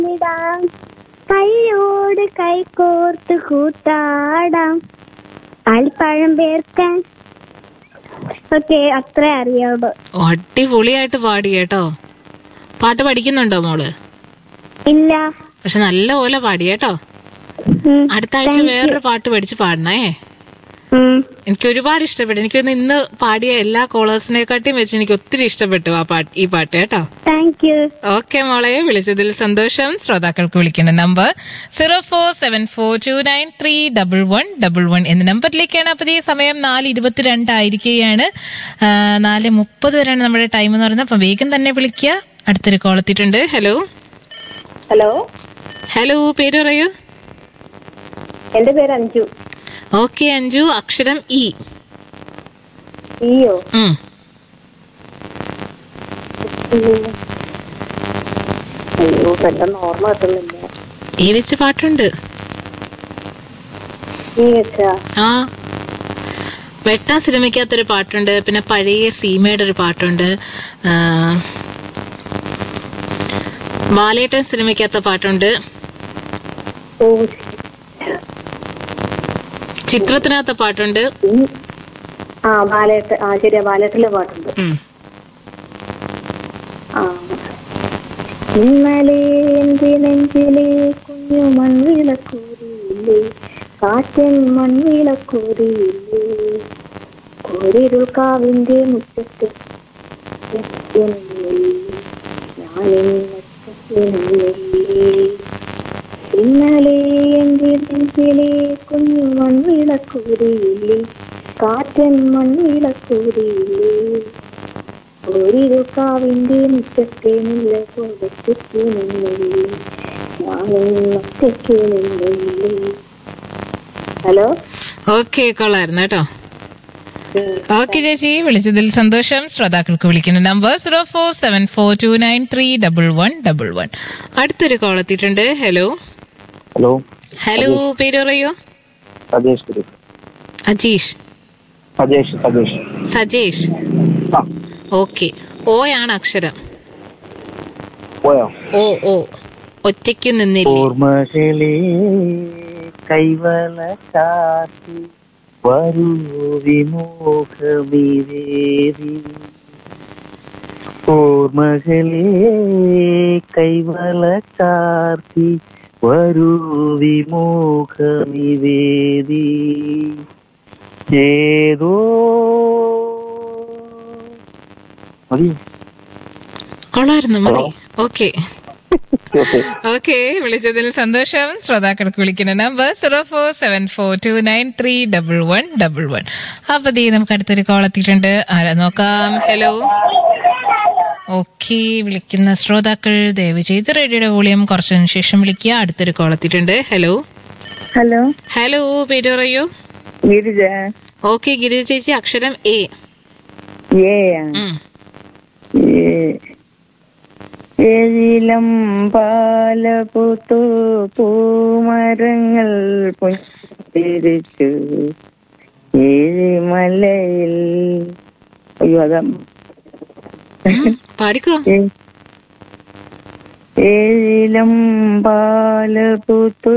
ഇടാം കൈയോട് കൈകോർത്ത് കൂത്താടാം ആൽപ്പഴം പേർക്കാൻ ഓക്കെ അത്ര അറിയാവുള്ളൂ ഓ, അടിപൊളിയായിട്ട് പാടി കേട്ടോ പാട്ട് പഠിക്കുന്നുണ്ടോ മോള് ഇല്ല പക്ഷെ നല്ല പോലെ പാടി കേട്ടോ ഉം. അടുത്ത ആഴ്ച വേറൊരു പാട്ട് പഠിച്ച് പാടണേ ഉം. എനിക്ക് ഒരുപാട് ഇഷ്ടപ്പെട്ടു എനിക്കൊന്ന് ഇന്ന് പാടിയ എല്ലാ കോളേഴ്സിനെക്കാട്ടിയും വെച്ച് എനിക്ക് ഒത്തിരി ഇഷ്ടപ്പെട്ടു ആ പാട്ട് ഈ പാട്ട് കേട്ടോ താങ്ക് യു ഓക്കെ മോളെ വിളിച്ചതിൽ സന്തോഷം ശ്രോതാക്കൾക്ക് വിളിക്കേണ്ട number zero four seven four two nine three double one double one എന്ന നമ്പറിലേക്കാണ് അപ്പോൾ ഈ സമയം നാല് ഇരുപത്തിരണ്ടായിരിക്കുകയാണ് ആ, നാല് മുപ്പത് വരെയാണ് നമ്മുടെ ടൈം എന്ന് പറയുന്നത് അപ്പം വേഗം തന്നെ വിളിക്കുക അടുത്തൊരു കോൾ എത്തിയിട്ടുണ്ട് ഹലോ ഹലോ ഹലോ പേര് പറയൂ എന്റെ പേര് അഞ്ജു ഓക്കെ അഞ്ജു അക്ഷരം ഇ ഇയോ ഉം. അയ്യോ പെട്ടെന്ന് ഓർമ്മ കിട്ടുന്നില്ല ഈ വെച്ച് പാട്ടുണ്ട് ഈ വെച്ചാ ആ വെട്ടാൻ സിനിമയ്ക്കകത്തൊരു പാട്ടുണ്ട് പിന്നെ പഴയ സീമയുടെ ഒരു പാട്ടുണ്ട് ആ, ബാലേട്ടൻ സിനിമയ്ക്കകത്ത പാട്ടുണ്ട് ഓ ചിത്രത്തിനകത്ത പാട്ടുണ്ട് ഈ ആ ബാലേട്ട് ആ ശരിയാ ബാലേട്ടിലെ പാട്ടുണ്ട് ഉം. ആ ഇന്നലെ എന്റെ നെഞ്ചിലെ കുഞ്ഞു മൺവിളക്കൂരിയില്ലേ കാറ്റൻ മൺവിളക്കൂരിയില്ലേ കോരിരുൾ കാവിന്റെ മുറ്റത്ത് ഞാനിന്നല്ലേ ഇന്നലെ എന്റെ നെഞ്ചിലെ കുഞ്ഞു മൺവിളക്കൂരിയില്ലേ കാറ്റൻ മൺവിളക്കൂരിയില്ലേ ഒരു കാവിന്റെ മുറ്റത്തെ മുല്ല കൊടുത്തു നിന്നില്ലേ ഞാനൊറ്റയ്ക്ക് നിന്നില്ലേ ഹലോ ഓക്കെ കൊള്ളായിരുന്നു കേട്ടോ ഓക്കെ ചേച്ചി വിളിച്ചതിൽ സന്തോഷം ശ്രോതാക്കൾക്ക് വിളിക്കുന്ന number zero four seven four two nine three double one double one അടുത്തൊരു കോൾ എത്തിയിട്ടുണ്ട് ഹലോ ഹലോ ഹലോ പേര് പറയൂ സജേഷ് തിരു അജീഷ് സജേഷ് സജേഷ് സജേഷ് ആ ഓക്കെ ഓയാണ് അക്ഷരം പോയോ ഓ ഓ ഒറ്റയ്ക്ക് നിന്നില്ലേ ഓർമ്മകളെ കൈവല ചാത്തി വരൂ വിമോഹമിവേദി ഓർമ്മകളെ കൈവല ചാർത്തി വരൂ വിമോഹമിവേദി ഏതോ മതി കൊള്ളായിരുന്നു മതി ഓക്കെ ഓക്കെ ഓക്കെ വിളിച്ചതിൽ സന്തോഷം ശ്രോതാക്കൾക്ക് വിളിക്കുന്ന number zero four seven four two nine three double one double one അപ്പൊ ദേ നമുക്ക് അടുത്തൊരു കോൾ എത്തിയിട്ടുണ്ട് ആരാ നോക്കാം ഹലോ ഓക്കെ വിളിക്കുന്ന ശ്രോതാക്കൾ ദയവ് ചെയ്ത് റേഡിയോയുടെ വോളിയം കുറച്ചതിന് ശേഷം വിളിക്കുക അടുത്തൊരു കോൾ എത്തിയിട്ടുണ്ട് ഹലോ ഹലോ ഹലോ പേര് പറയൂ ഗിരിജ ഓക്കെ ഗിരിജ ചേച്ചി അക്ഷരം എ ഏ ഉം. ഏഴിലം പാലപുത്തു പൂമരങ്ങൾ പുഞ്ചിരിച്ചു ഏഴിമലയിൽ അയ്യോ അതാ ഉം, പാടിക്കോ ഏ- ഏഴിലം പാലപുത്തു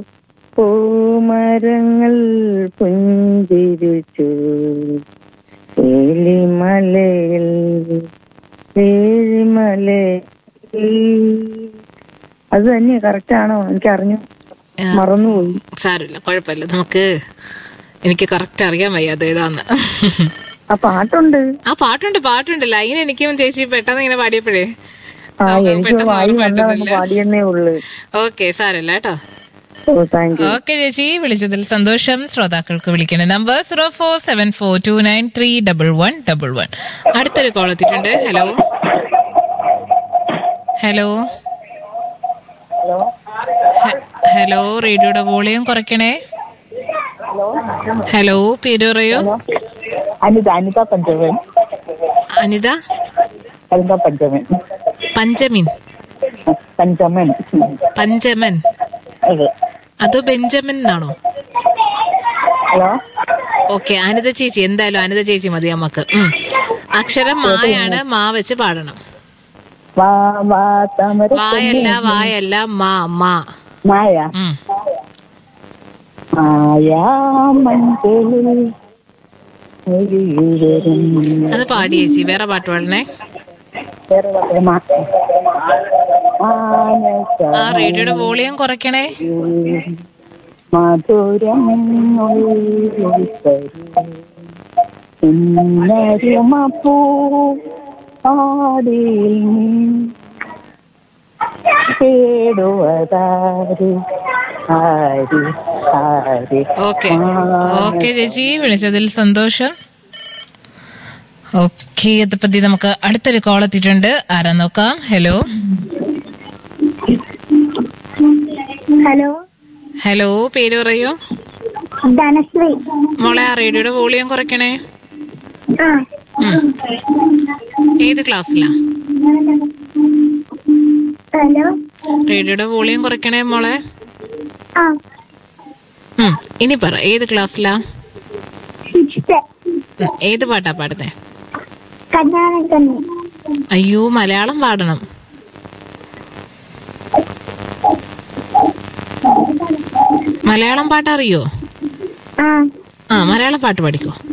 പൂമരങ്ങൾ പുഞ്ചിരിച്ചു ഏലിമലയിൽ ഏഴിമലയിൽ അത് തന്നെ കറക്റ്റ് ആണോ എനിക്ക് അറിഞ്ഞു ആ, മറന്നുപോയി സാരമില്ല കുഴപ്പമില്ല നമുക്ക് എനിക്ക് കറക്റ്റ് അറിയാൻ വയ്യ അത് ഏതാന്ന് ആ പാട്ടുണ്ട് ആ പാട്ടുണ്ട് പാട്ടുണ്ട് ലൈൻ എനിക്കും ചേച്ചി പെട്ടെന്ന് ഇങ്ങനെ പാടിയപ്പോഴേ ആ നമുക്ക് എനിക്ക് പെട്ടെന്ന് വായി ഓർമ്മ വന്നതൊന്ന് കിട്ടുന്നില്ല പാടിയെന്നേ ഉള്ളു ഓക്കെ സാരല്ല കേട്ടോ ഓ താങ്ക് യു ഓക്കെ ചേച്ചി വിളിച്ചതിൽ സന്തോഷം ശ്രോതാക്കൾക്ക് വിളിക്കുന്ന number zero four seven four two nine three double one double one അടുത്തൊരു കോൾ എത്തിയിട്ടുണ്ട് ഹലോ ഹലോ ഹ- ഹലോ റേഡിയോയുടെ വോളിയം കുറയ്ക്കണേ ഹലോ പേര് പറയൂ അനിത അനിത പഞ്ചമൻ അനിത അനിത പഞ്ചമൻ പഞ്ചമിൻ പഞ്ചമൻ പഞ്ചമൻ അതെ അതോ ബെഞ്ചമിൻ എന്നാണോ ഹലോ ഓക്കെ അനിത ചേച്ചി എന്തായാലും അനിത ചേച്ചി മതി നമുക്ക് ഉം. അക്ഷരം മായാണ് മാ വെച്ച് പാടണം വാ വാ താമര വായല്ല വായല്ല മാ മാ മായ ഉം. മായാ മഞ്ചളിൽ ഒഴുകിവരും അത് പാടി ചേച്ചി വേറെ പാട്ട് പാടണേ വേറെ പാട്ട് മാ- മാനസ ആ റേഡിയോയുടെ വോളിയം കുറയ്ക്കണേ മധുരം ഇന്നരുമപ്പൂ ആടിയിൽ നീ തേടുവതാര് ആര് ആര് ഓക്കെ ഓക്കെ ചേച്ചി വിളിച്ചതിൽ സന്തോഷം ഓക്കെ അതപ്പത്തി നമുക്ക് അടുത്തൊരു കോൾ എത്തിയിട്ടുണ്ട് ആരാ നോക്കാം ഹലോ ഹലോ ഹലോ പേര് പറയൂ ധനശ്രീ മോളെ ആ റേഡിയോയുടെ വോളിയം കുറയ്ക്കണേ ആ ഉം. ഏത് ക്ലാസ്സിലാ ഹലോ റേഡിയോയുടെ വോളിയം കുറയ്ക്കണേ മോളെ ആ ഉം. ഇനി പറ ഏത് ക്ലാസ്സിലാ സിക്സ്ത് ഉം. ഏത് പാട്ടാ പാടുന്നേ കല്യാണം തന്നെ അയ്യോ മലയാളം പാടണം മലയാളം പാട്ട് അറിയോ ആ ആ മലയാളം പാട്ട് പാടിക്കോ